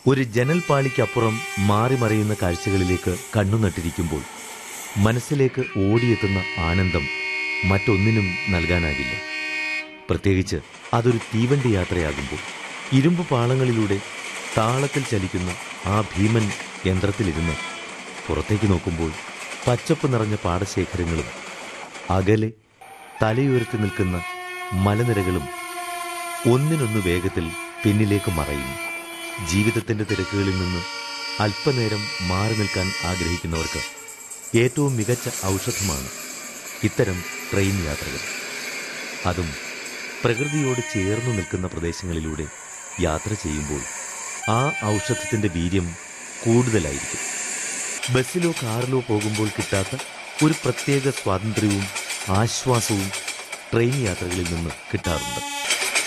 ഒരു ജനൽപാളിക്കപ്പുറം മാറി മറയുന്ന കാഴ്ചകളിലേക്ക് കണ്ണുനട്ടിരിക്കുമ്പോൾ മനസ്സിലേക്ക് ഓടിയെത്തുന്ന ആനന്ദം മറ്റൊന്നിനും നൽകാനാകില്ല പ്രത്യേകിച്ച് അതൊരു തീവണ്ടി യാത്രയാകുമ്പോൾ ഇരുമ്പ് പാളങ്ങളിലൂടെ താളത്തിൽ ചലിക്കുന്ന ആ ഭീമൻ യന്ത്രത്തിലിരുന്ന് പുറത്തേക്ക് നോക്കുമ്പോൾ പച്ചപ്പ് നിറഞ്ഞ പാടശേഖരങ്ങളും അകലെ തലയുയർത്തി നിൽക്കുന്ന മലനിരകളും ഒന്നിനൊന്ന് വേഗത്തിൽ പിന്നിലേക്ക് മറയുന്നു ജീവിതത്തിന്റെ തിരക്കുകളിൽ നിന്ന് അല്പനേരം മാറി നിൽക്കാൻ ആഗ്രഹിക്കുന്നവർക്ക് ഏറ്റവും മികച്ച ഔഷധമാണ് ഇത്തരം ട്രെയിൻ യാത്രകൾ അതും പ്രകൃതിയോട് ചേർന്നു നിൽക്കുന്ന പ്രദേശങ്ങളിലൂടെ യാത്ര ചെയ്യുമ്പോൾ ആ ഔഷധത്തിന്റെ വീര്യം കൂടുതലായിരിക്കും ബസ്സിലോ കാറിലോ പോകുമ്പോൾ കിട്ടാത്ത ഒരു പ്രത്യേക സ്വാതന്ത്ര്യവും ആശ്വാസവും ട്രെയിൻ യാത്രകളിൽ നിന്ന് കിട്ടാറുണ്ട്